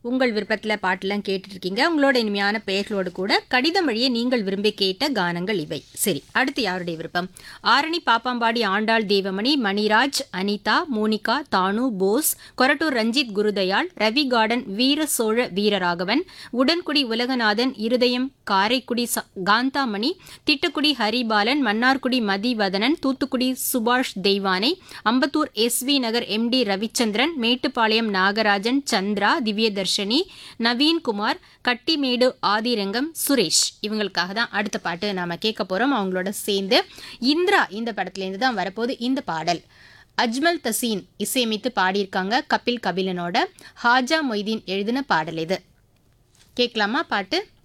உங்கள் விருப்பத்தில் பாட்டெல்லாம் கேட்டுட்டு இருக்கீங்க உங்களோட இனிமையான பெயர்களோடு கூட கடிதம் வழியே நீங்கள் விரும்பி கேட்ட கானங்கள் இவை சரி அடுத்து யாருடைய விருப்பம் ஆரணி பாப்பாம்பாடி ஆண்டாள் தேவமணி மணிராஜ் அனிதா மோனிகா தானு போஸ் கொரட்டூர் ரஞ்சித் குருதயாள் ரவி கார்டன் வீர சோழ வீரராகவன் உடன்குடி உலகநாதன் இருதயம் காரைக்குடி ச- காந்தாமணி திட்டக்குடி ஹரிபாலன் மன்னார்குடி மதிவதனன் தூத்துக்குடி சுபாஷ் தெய்வானை அம்பத்தூர் எஸ்வி நகர் எம்டி ரவிச்சந்திரன் மேட்டுப்பாளையம் நாகராஜன் சந்திரா திவ்யதர்ஷினி நவீன்குமார் கட்டிமேடு ஆதிரங்கம் சுரேஷ் இவங்களுக்காக தான் அடுத்த பாட்டு நாம கேட்க போறோம் அவங்களோட சேர்ந்து இந்திரா இந்த படத்துலேருந்து தான் வரப்போகுது இந்த பாடல் அஜ்மல் தசீன் இசையமைத்து பாடியிருக்காங்க கபில் கபிலனோட ஹாஜா மொய்தீன் எழுதின பாடல் இது கேட்கலாமா பாட்டு